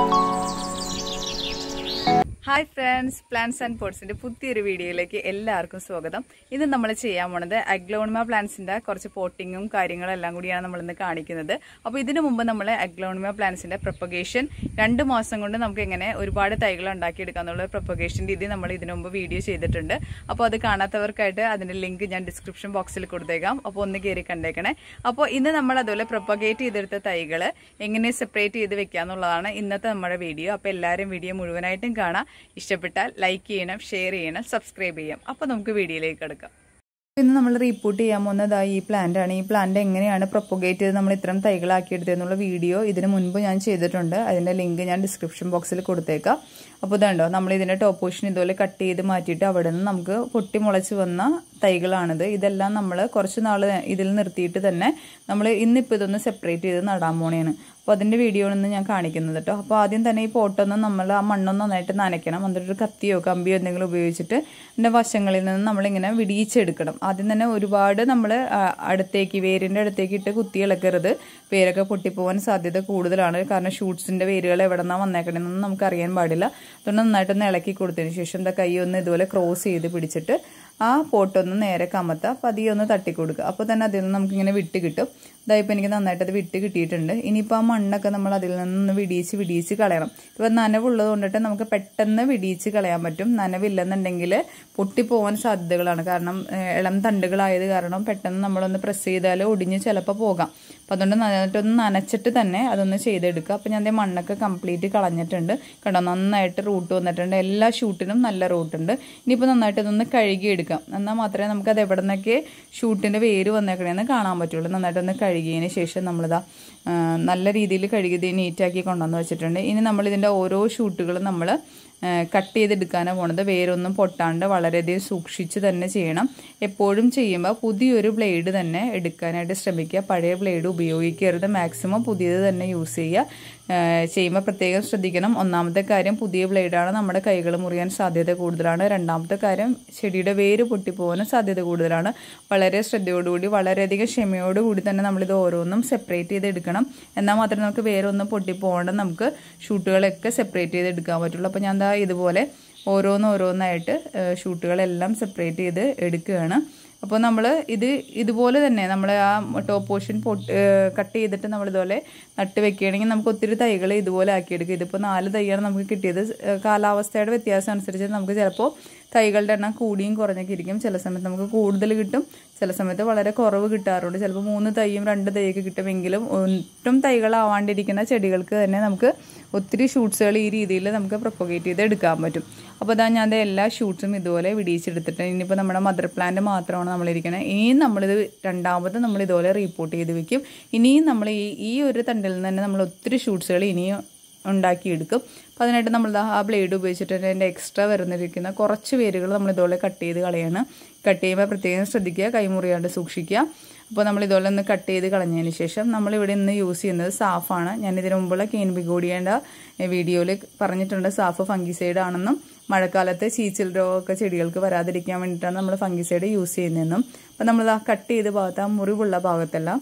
hi friends plants and പോട്ട്സിന്റെ പുതിയൊരു വീഡിയോയിലേക്ക് എല്ലാവർക്കും സ്വാഗതം ഇന്ന് നമ്മൾ ചെയ്യാൻ പോണത് അഗ്ലോണിമ പ്ലാന്റ്സിന്റെ കുറച്ച് പോട്ടിങ്ങും കാര്യങ്ങളും എല്ലാം കൂടിയാണ് നമ്മൾ ഇന്ന് കാണിക്കുന്നത് അപ്പോൾ ഇതിനു മുമ്പ് നമ്മൾ അഗ്ലോണിമ പ്ലാന്റ്സിന്റെ പ്രൊപ്പഗേഷൻ രണ്ട് മാസം കൊണ്ട് നമുക്ക് എങ്ങനെ ഒരുപാട് തൈകൾ ഉണ്ടാക്കിയെടുക്കാന്നുള്ള പ്രൊപ്പഗേഷൻ രീതി നമ്മൾ ഇതിനു മുമ്പ് വീഡിയോ ചെയ്തിട്ടുണ്ട് അപ്പോൾ അത് കാണാത്തവർക്കായിട്ട് അതിന്റെ ലിങ്ക് ഞാൻ ഡിസ്ക്രിപ്ഷൻ ബോക്സിൽ കൊടുത്തേക്കാം അപ്പോൾ ഒന്ന് കയറി കണ്ടേക്കണേ അപ്പോൾ ഇന്ന് നമ്മൾ അതുപോലെ പ്രൊപ്പഗേറ്റ് ചെയ്തെടുത്ത തൈകൾ എങ്ങനെ സെപ്പറേറ്റ് ചെയ്ത് വെക്കാന്നുള്ളതാണ് ഇന്നത്തെ നമ്മുടെ വീഡിയോ അപ്പോൾ എല്ലാവരും വീഡിയോ മുഴുവനായിട്ടും കാണാം ഇഷ്ടപ്പെട്ടാൽ ലൈക്ക് ചെയ്യണം ഷെയർ ചെയ്യണം സബ്സ്ക്രൈബ് ചെയ്യാം അപ്പോൾ നമുക്ക് വീഡിയോയിലേക്ക് കിടക്കാം ഇന്ന് നമ്മൾ റീപ്പോർട്ട് ചെയ്യാൻ പോകുന്നതായി ഈ പ്ലാന്റ് ആണ് ഈ പ്ലാന്റ് എങ്ങനെയാണ് പ്രൊപ്പഗേറ്റ് ചെയ്ത് നമ്മൾ ഇത്തരം തൈകളാക്കിയെടുത്തതെന്നുള്ള വീഡിയോ ഇതിന് മുൻപ് ഞാൻ ചെയ്തിട്ടുണ്ട് അതിന്റെ ലിങ്ക് ഞാൻ ഡിസ്ക്രിപ്ഷൻ ബോക്സിൽ കൊടുത്തേക്കാം അപ്പോൾ ഇതുണ്ടോ നമ്മൾ ഇതിന്റെ ടോപ്പ് പോർഷൻ ഇതുപോലെ കട്ട് ചെയ്ത് മാറ്റിയിട്ട് അവിടെ നിന്ന് നമുക്ക് പൊട്ടി മുളച്ച് വന്ന തൈകളാണിത് ഇതെല്ലാം നമ്മൾ കുറച്ച് നാൾ ഇതിൽ നിർത്തിയിട്ട് തന്നെ നമ്മൾ ഇന്നിപ്പോൾ ഇതൊന്ന് സെപ്പറേറ്റ് ചെയ്ത് നടാൻ പോണേണ് അപ്പോൾ അതിൻ്റെ വീഡിയോ ആണ് ഞാൻ കാണിക്കുന്നത് കേട്ടോ അപ്പോൾ ആദ്യം തന്നെ ഈ പോട്ടൊന്ന് നമ്മൾ ആ മണ്ണൊന്ന് നന്നായിട്ട് നനയ്ക്കണം എന്നിട്ട് ഒരു കത്തിയോ കമ്പിയോ എന്തെങ്കിലും ഉപയോഗിച്ചിട്ട് അതിൻ്റെ വശങ്ങളിൽ നിന്ന് നമ്മളിങ്ങനെ വിടിയിച്ചെടുക്കണം ആദ്യം തന്നെ ഒരുപാട് നമ്മൾ അടുത്തേക്ക് വേരിൻ്റെ അടുത്തേക്ക് ഇട്ട് കുത്തി ഇളക്കരുത് വേരൊക്കെ പൊട്ടിപ്പോകാൻ സാധ്യത കൂടുതലാണ് കാരണം ഷൂട്ട്സിൻ്റെ വേരുകൾ എവിടെ നിന്നാണ് വന്നേക്കണമെന്നൊന്നും നമുക്ക് അറിയാൻ പാടില്ല അതുകൊണ്ട് നന്നായിട്ടൊന്ന് ഇളക്കി കൊടുത്തതിന് ശേഷം എന്താ കൈ ഒന്ന് ഇതുപോലെ ക്രോസ് ചെയ്ത് പിടിച്ചിട്ട് ആ പോട്ടൊന്ന് നേരെ കമത്തുക പതിയെ ഒന്ന് തട്ടിക്കൊടുക്കുക അപ്പോൾ തന്നെ അതിൽ നിന്ന് നമുക്കിങ്ങനെ വിട്ട് കിട്ടും ഇതായിപ്പോൾ എനിക്ക് നന്നായിട്ട് അത് വിട്ട് കിട്ടിയിട്ടുണ്ട് ഇനിയിപ്പോൾ ആ മണ്ണൊക്കെ നമ്മൾ അതിൽ നിന്ന് വിടിയിച്ച് വിടിയിച്ച് കളയണം ഇപ്പോൾ നനവുള്ളത് കൊണ്ടിട്ട് നമുക്ക് പെട്ടെന്ന് വിടിയിച്ച് കളയാൻ പറ്റും നനവില്ലെന്നുണ്ടെങ്കിൽ പൊട്ടിപ്പോവാൻ സാധ്യതകളാണ് കാരണം ഇളം തണ്ടുകളായത് കാരണം പെട്ടെന്ന് നമ്മളൊന്ന് പ്രസ് ചെയ്താൽ ഒടിഞ്ഞ് ചിലപ്പോൾ പോകാം അപ്പോൾ അതുകൊണ്ട് നന്നായിട്ടൊന്ന് നനച്ചിട്ട് തന്നെ അതൊന്ന് ചെയ്തെടുക്കുക അപ്പോൾ ഞാൻ അതേ മണ്ണൊക്കെ കംപ്ലീറ്റ് കളഞ്ഞിട്ടുണ്ട് കണ്ടോ നന്നായിട്ട് റൂട്ട് വന്നിട്ടുണ്ട് എല്ലാ ഷൂട്ടിനും നല്ല റൂട്ടുണ്ട് ഇനിയിപ്പോൾ നന്നായിട്ട് ഇതൊന്ന് കഴുകിയെടുക്കാം എന്നാൽ മാത്രമേ നമുക്ക് അത് എവിടെ നിന്നൊക്കെ ഷൂട്ടിൻ്റെ വേര് വന്നേക്കണേന്ന് കാണാൻ പറ്റുള്ളൂ നന്നായിട്ടൊന്ന് കഴുകിയതിന് ശേഷം നമ്മളിതാ നല്ല രീതിയിൽ കഴുകി നീറ്റാക്കി കൊണ്ടുവന്ന് വെച്ചിട്ടുണ്ട് ഇനി നമ്മൾ ഇതിൻ്റെ ഓരോ ഷൂട്ടുകളും നമ്മൾ കട്ട് ചെയ്തെടുക്കാനാണ് പോണത് വേരൊന്നും പൊട്ടാണ്ട് വളരെയധികം സൂക്ഷിച്ച് തന്നെ ചെയ്യണം എപ്പോഴും ചെയ്യുമ്പോൾ പുതിയൊരു ബ്ലേഡ് തന്നെ എടുക്കാനായിട്ട് ശ്രമിക്കുക പഴയ ബ്ലേഡ് ഉപയോഗിക്കരുത് മാക്സിമം പുതിയത് തന്നെ യൂസ് ചെയ്യുക ചെയ്യുമ്പോൾ പ്രത്യേകം ശ്രദ്ധിക്കണം ഒന്നാമത്തെ കാര്യം പുതിയ ബ്ലേഡാണ് നമ്മുടെ കൈകൾ മുറിയാൻ സാധ്യത കൂടുതലാണ് രണ്ടാമത്തെ കാര്യം ചെടിയുടെ വേര് പൊട്ടിപ്പോകാനും സാധ്യത കൂടുതലാണ് വളരെ ശ്രദ്ധയോടുകൂടി വളരെയധികം ക്ഷമയോടുകൂടി തന്നെ നമ്മളിത് ഓരോന്നും സെപ്പറേറ്റ് ചെയ്ത് എടുക്കണം എന്നാൽ മാത്രമേ നമുക്ക് വേരൊന്നും പൊട്ടിപ്പോകാണ്ട് നമുക്ക് ഷൂട്ടുകളൊക്കെ സെപ്പറേറ്റ് ചെയ്ത് എടുക്കാൻ പറ്റുള്ളൂ അപ്പോൾ ഞാൻ എന്താ ഇതുപോലെ ഓരോന്നോരോന്നായിട്ട് ഷൂട്ടുകളെല്ലാം സെപ്പറേറ്റ് ചെയ്ത് എടുക്കുകയാണ് അപ്പോൾ നമ്മൾ ഇത് ഇതുപോലെ തന്നെ നമ്മൾ ആ ടോപ്പ് പോർഷൻ പൊട്ട് കട്ട് ചെയ്തിട്ട് നമ്മൾ ഇതുപോലെ നട്ട് വെക്കുകയാണെങ്കിൽ നമുക്ക് ഒത്തിരി തൈകൾ ഇതുപോലെ ആക്കിയെടുക്കും ഇതിപ്പോൾ നാല് തൈയാണ് നമുക്ക് കിട്ടിയത് കാലാവസ്ഥയുടെ വ്യത്യാസം അനുസരിച്ച് നമുക്ക് ചിലപ്പോൾ തൈകളുടെ എണ്ണം കൂടിയും കുറഞ്ഞൊക്കെ ഇരിക്കും ചില സമയത്ത് നമുക്ക് കൂടുതൽ കിട്ടും ചില സമയത്ത് വളരെ കുറവ് കിട്ടാറുണ്ട് ചിലപ്പോൾ മൂന്ന് തൈയും രണ്ട് തൈയൊക്കെ കിട്ടുമെങ്കിലും ഒട്ടും തൈകളാവാണ്ടിരിക്കുന്ന ചെടികൾക്ക് തന്നെ നമുക്ക് ഒത്തിരി ഷൂട്ട്സുകൾ ഈ രീതിയിൽ നമുക്ക് പ്രൊപ്പഗേറ്റ് ചെയ്ത് എടുക്കാൻ പറ്റും അപ്പോൾ അതാ ഞാൻ എല്ലാ ഷൂട്ട്സും ഇതുപോലെ വിടിയിച്ചെടുത്തിട്ട് ഇനിയിപ്പോൾ നമ്മുടെ മദർ പ്ലാന്റ് മാത്രമാണ് നമ്മളിരിക്കുന്നത് ഇനിയും നമ്മളിത് രണ്ടാമത് നമ്മൾ ഇതുപോലെ റീപ്പോർട്ട് ചെയ്ത് വെക്കും ഇനിയും നമ്മൾ ഈ ഈ ഒരു തണ്ടിൽ നിന്ന് തന്നെ നമ്മൾ ഒത്തിരി ഷൂട്ട്സുകൾ ഇനിയും ഉണ്ടാക്കിയെടുക്കും അപ്പോൾ അതിനായിട്ട് നമ്മൾ ആ ബ്ലേഡ് ഉപയോഗിച്ചിട്ട് അതിൻ്റെ എക്സ്ട്രാ വരുന്നിരിക്കുന്ന കുറച്ച് വേരുകൾ നമ്മൾ ഇതുപോലെ കട്ട് ചെയ്ത് കളയാണ് കട്ട് ചെയ്യുമ്പോൾ പ്രത്യേകം ശ്രദ്ധിക്കുക കൈമുറിയാണ്ട് സൂക്ഷിക്കുക അപ്പോൾ നമ്മൾ ഇതുപോലെ ഒന്ന് കട്ട് ചെയ്ത് കളഞ്ഞതിന് ശേഷം നമ്മളിവിടെ ഇന്ന് യൂസ് ചെയ്യുന്നത് സാഫാണ് ഞാൻ ഇതിനു മുമ്പുള്ള കെയിൻ ബിഗോഡിയേണ്ട വീഡിയോയിൽ പറഞ്ഞിട്ടുണ്ട് സാഫ് ഫംഗിസൈഡ് ആണെന്നും മഴക്കാലത്ത് ചീച്ചിൽ രോഗമൊക്കെ ചെടികൾക്ക് വരാതിരിക്കാൻ വേണ്ടിയിട്ടാണ് നമ്മൾ ഫംഗിസൈഡ് യൂസ് ചെയ്യുന്നതെന്നും അപ്പോൾ നമ്മൾ ആ കട്ട് ചെയ്ത ഭാഗത്ത് ആ മുറിവുള്ള ഭാഗത്തെല്ലാം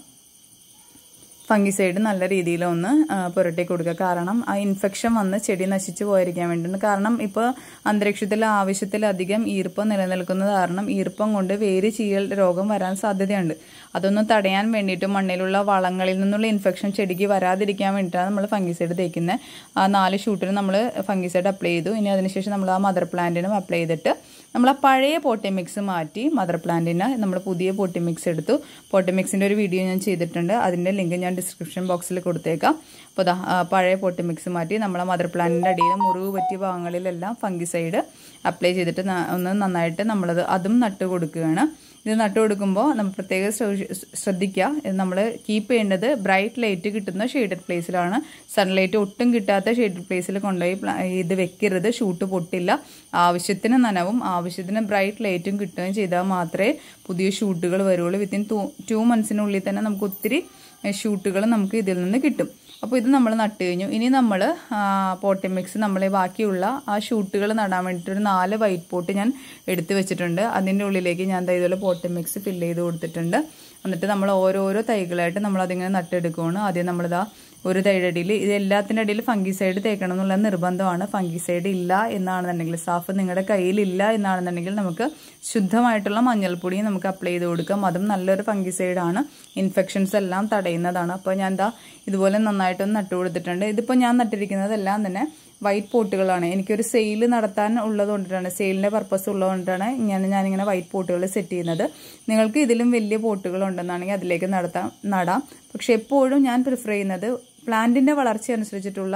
ഫംഗിസൈഡ് നല്ല രീതിയിൽ ഒന്ന് പുരട്ടി കൊടുക്കുക കാരണം ആ ഇൻഫെക്ഷൻ വന്ന് ചെടി നശിച്ചു പോയിരിക്കാൻ വേണ്ടിയിട്ട് കാരണം ഇപ്പോൾ അന്തരീക്ഷത്തിൽ ആവശ്യത്തിലധികം ഈർപ്പം നിലനിൽക്കുന്നത് കാരണം ഈർപ്പം കൊണ്ട് വേര് ചീയൽ രോഗം വരാൻ സാധ്യതയുണ്ട് അതൊന്ന് തടയാൻ വേണ്ടിയിട്ട് മണ്ണിലുള്ള വളങ്ങളിൽ നിന്നുള്ള ഇൻഫെക്ഷൻ ചെടിക്ക് വരാതിരിക്കാൻ വേണ്ടിയിട്ടാണ് നമ്മൾ ഫംഗിസൈഡ് തേക്കുന്നത് ആ നാല് ഷൂട്ടിന് നമ്മൾ ഫംഗിസൈഡ് അപ്ലൈ ചെയ്തു ഇനി അതിനുശേഷം നമ്മൾ ആ മദർ പ്ലാന്റിനും അപ്ലൈ ചെയ്തിട്ട് നമ്മൾ ആ പഴയ പോട്ടി മിക്സ് മാറ്റി മദർ പ്ലാന്റിന് നമ്മൾ പുതിയ പോട്ടി മിക്സ് എടുത്തു പോട്ടി മിക്സിൻ്റെ ഒരു വീഡിയോ ഞാൻ ചെയ്തിട്ടുണ്ട് അതിൻ്റെ ലിങ്ക് ഞാൻ ഡിസ്ക്രിപ്ഷൻ ബോക്സിൽ കൊടുത്തേക്കാം അപ്പോൾ ദാ പഴയ പോട്ടി മിക്സ് മാറ്റി നമ്മൾ മദർ പ്ലാന്റിൻ്റെ അടിയിൽ മുറിവ് പറ്റിയ ഭാഗങ്ങളിലെല്ലാം ഫംഗിസൈഡ് അപ്ലൈ ചെയ്തിട്ട് ഒന്ന് നന്നായിട്ട് നമ്മളത് അതും നട്ട് കൊടുക്കുകയാണ് ഇത് നട്ടു കൊടുക്കുമ്പോൾ നമ്മൾ പ്രത്യേകം ശ്രദ്ധിക്കുക ഇത് നമ്മൾ കീപ്പ് ചെയ്യേണ്ടത് ബ്രൈറ്റ് ലൈറ്റ് കിട്ടുന്ന ഷെയ്ഡഡ് പ്ലേസിലാണ് സൺലൈറ്റ് ഒട്ടും കിട്ടാത്ത ഷെയ്ഡഡ് പ്ലേസിൽ കൊണ്ടുപോയി ഇത് വെക്കരുത് ഷൂട്ട് പൊട്ടില്ല ആവശ്യത്തിന് നനവും ആവശ്യത്തിന് ബ്രൈറ്റ് ലൈറ്റും കിട്ടുകയും ചെയ്താൽ മാത്രമേ പുതിയ ഷൂട്ടുകൾ വരുള്ളൂ വിത്തിൻ ടു ടു മന്ത്സിനുള്ളിൽ തന്നെ നമുക്ക് ഒത്തിരി ഷൂട്ടുകൾ നമുക്ക് ഇതിൽ നിന്ന് കിട്ടും അപ്പോൾ ഇത് നമ്മൾ നട്ട് കഴിഞ്ഞു ഇനി നമ്മൾ പോട്ടി മിക്സ് നമ്മൾ ബാക്കിയുള്ള ആ ഷൂട്ടുകൾ നടാൻ വേണ്ടിയിട്ട് ഒരു നാല് വൈറ്റ് പോട്ട് ഞാൻ എടുത്ത് വെച്ചിട്ടുണ്ട് അതിൻ്റെ ഉള്ളിലേക്ക് ഞാൻ ദാ ഇതുപോലെ പോട്ടി മിക്സ് ഫില്ല് ചെയ്ത് കൊടുത്തിട്ടുണ്ട് എന്നിട്ട് നമ്മൾ ഓരോരോ തൈകളായിട്ട് നമ്മൾ അതിങ്ങനെ നട്ടെടുക്കുകയാണ് ആദ്യം നമ്മളിതാ ഒരു തൈയുടെ അടിയിൽ ഇത് എല്ലാത്തിൻ്റെ ഇടയിൽ ഫംഗിസൈഡ് തേക്കണം എന്നുള്ള നിർബന്ധമാണ് ഫംഗിസൈഡ് ഇല്ല എന്നാണെന്നുണ്ടെങ്കിൽ സാഫ് നിങ്ങളുടെ കയ്യിലില്ല എന്നാണെന്നുണ്ടെങ്കിൽ നമുക്ക് ശുദ്ധമായിട്ടുള്ള മഞ്ഞൾപ്പൊടി നമുക്ക് അപ്ലൈ ചെയ്ത് കൊടുക്കാം അതും നല്ലൊരു ഫംഗിസൈഡാണ് ഇൻഫെക്ഷൻസ് എല്ലാം തടയുന്നതാണ് അപ്പോൾ ഞാൻ എന്താ ഇതുപോലെ നന്നായിട്ടൊന്ന് നട്ടു കൊടുത്തിട്ടുണ്ട് ഇതിപ്പോൾ ഞാൻ നട്ടിരിക്കുന്നതെല്ലാം തന്നെ വൈറ്റ് പോട്ടുകളാണ് എനിക്കൊരു സെയിൽ നടത്താൻ ഉള്ളത് കൊണ്ടിട്ടാണ് സെയിലിൻ്റെ പർപ്പസ് ഉള്ളതുകൊണ്ടാണ് ഞാൻ ഞാനിങ്ങനെ വൈറ്റ് പോട്ടുകൾ സെറ്റ് ചെയ്യുന്നത് നിങ്ങൾക്ക് ഇതിലും വലിയ പോട്ടുകൾ ഉണ്ടെന്നാണെങ്കിൽ അതിലേക്ക് നടത്താം നടാം പക്ഷെ എപ്പോഴും ഞാൻ പ്രിഫർ ചെയ്യുന്നത് പ്ലാന്റിൻ്റെ വളർച്ച അനുസരിച്ചിട്ടുള്ള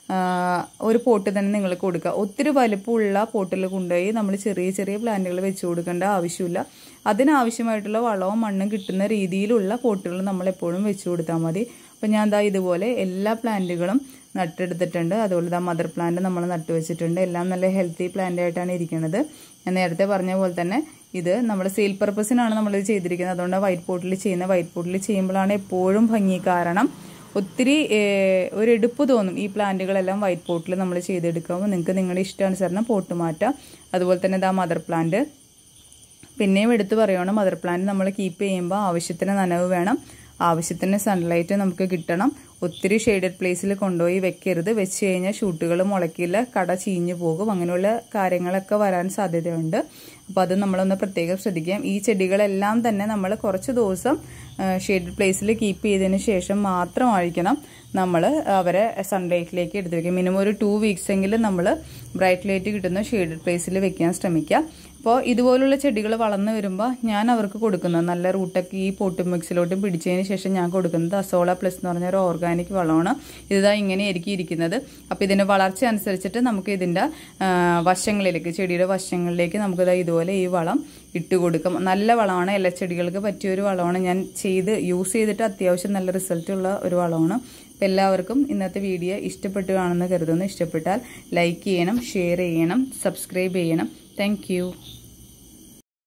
ഒരു പോട്ട് തന്നെ നിങ്ങൾ കൊടുക്കുക ഒത്തിരി വലിപ്പമുള്ള പോട്ടിൽ കൊണ്ടുപോയി നമ്മൾ ചെറിയ ചെറിയ പ്ലാന്റുകൾ വെച്ച് കൊടുക്കേണ്ട ആവശ്യമില്ല അതിനാവശ്യമായിട്ടുള്ള വളവും മണ്ണും കിട്ടുന്ന രീതിയിലുള്ള പോട്ടുകൾ നമ്മൾ എപ്പോഴും വെച്ച് കൊടുത്താൽ മതി അപ്പോൾ ഞാൻ ദാ ഇതുപോലെ എല്ലാ പ്ലാന്റുകളും നട്ടെടുത്തിട്ടുണ്ട് അതുപോലെ ദാ മദർ പ്ലാന്റ് നമ്മൾ നട്ടുവെച്ചിട്ടുണ്ട് എല്ലാം നല്ല ഹെൽത്തി പ്ലാന്റ് ആയിട്ടാണ് ഇരിക്കുന്നത് ഞാൻ നേരത്തെ പറഞ്ഞ പോലെ തന്നെ ഇത് നമ്മുടെ സെയിൽ പർപ്പസിനാണ് നമ്മളിത് ചെയ്തിരിക്കുന്നത് അതുകൊണ്ട് വൈറ്റ് പോട്ടിൽ ചെയ്യുന്ന വൈറ്റ് പോട്ടിൽ ചെയ്യുമ്പോഴാണ് എപ്പോഴും ഭംഗി കാരണം ഒത്തിരി ഒരു എടുപ്പ് തോന്നും ഈ പ്ലാന്റുകളെല്ലാം വൈറ്റ് പോട്ടിൽ നമ്മൾ ചെയ്തെടുക്കുമ്പോൾ നിങ്ങൾക്ക് നിങ്ങളുടെ ഇഷ്ടാനുസരണം പോട്ട് മാറ്റാം അതുപോലെ തന്നെ ഇതാ മദർ പ്ലാന്റ് പിന്നെയും എടുത്തു പറയുകയാണ് മദർ പ്ലാന്റ് നമ്മൾ കീപ്പ് ചെയ്യുമ്പോൾ ആവശ്യത്തിന് നനവ് വേണം ആവശ്യത്തിന് സൺലൈറ്റ് നമുക്ക് കിട്ടണം ഒത്തിരി ഷെയ്ഡഡ് പ്ലേസിൽ കൊണ്ടുപോയി വെക്കരുത് വെച്ച് കഴിഞ്ഞാൽ ഷൂട്ടുകൾ മുളയ്ക്കില്ല കട ചീഞ്ഞു പോകും അങ്ങനെയുള്ള കാര്യങ്ങളൊക്കെ വരാൻ സാധ്യതയുണ്ട് അപ്പോൾ അത് നമ്മളൊന്ന് പ്രത്യേകം ശ്രദ്ധിക്കാം ഈ ചെടികളെല്ലാം തന്നെ നമ്മൾ കുറച്ച് ദിവസം ഷെയ്ഡഡ് പ്ലേസിൽ കീപ്പ് ചെയ്തതിന് ശേഷം മാത്രം അഴിക്കണം നമ്മൾ അവരെ സൺലൈറ്റിലേക്ക് എടുത്ത് വെക്കുക മിനിമം ഒരു ടു വീക്സ് എങ്കിലും നമ്മൾ ബ്രൈറ്റ് ലൈറ്റ് കിട്ടുന്ന ഷെയ്ഡഡ് പ്ലേസിൽ വെക്കാൻ ശ്രമിക്കുക അപ്പോൾ ഇതുപോലുള്ള ചെടികൾ വളർന്നു വരുമ്പോൾ ഞാൻ അവർക്ക് കൊടുക്കുന്നത് നല്ല റൂട്ടൊക്കെ ഈ പോട്ടും മിക്സിലോട്ടും പിടിച്ചതിന് ശേഷം ഞാൻ കൊടുക്കുന്നത് അസോള പ്ലസ് എന്ന് പറഞ്ഞ ഒരു ഓർഗാനിക് വളമാണ് ഇതാ ഇങ്ങനെയായിരിക്കും ഇരിക്കുന്നത് അപ്പോൾ ഇതിൻ്റെ വളർച്ച അനുസരിച്ചിട്ട് നമുക്ക് ഇതിൻ്റെ വശങ്ങളിലേക്ക് ചെടിയുടെ വശങ്ങളിലേക്ക് നമുക്കിതാ ഇതുപോലെ ഈ വളം ഇട്ട് കൊടുക്കും നല്ല വളമാണ് എല്ലാ ചെടികൾക്ക് പറ്റിയ ഒരു വളമാണ് ഞാൻ ചെയ്ത് യൂസ് ചെയ്തിട്ട് അത്യാവശ്യം നല്ല റിസൾട്ട് ഉള്ള ഒരു വളമാണ് അപ്പോൾ എല്ലാവർക്കും ഇന്നത്തെ വീഡിയോ ഇഷ്ടപ്പെട്ടു കാണുമെന്ന് കരുതുന്നു ഇഷ്ടപ്പെട്ടാൽ ലൈക്ക് ചെയ്യണം ഷെയർ ചെയ്യണം സബ്സ്ക്രൈബ് ചെയ്യണം താങ്ക്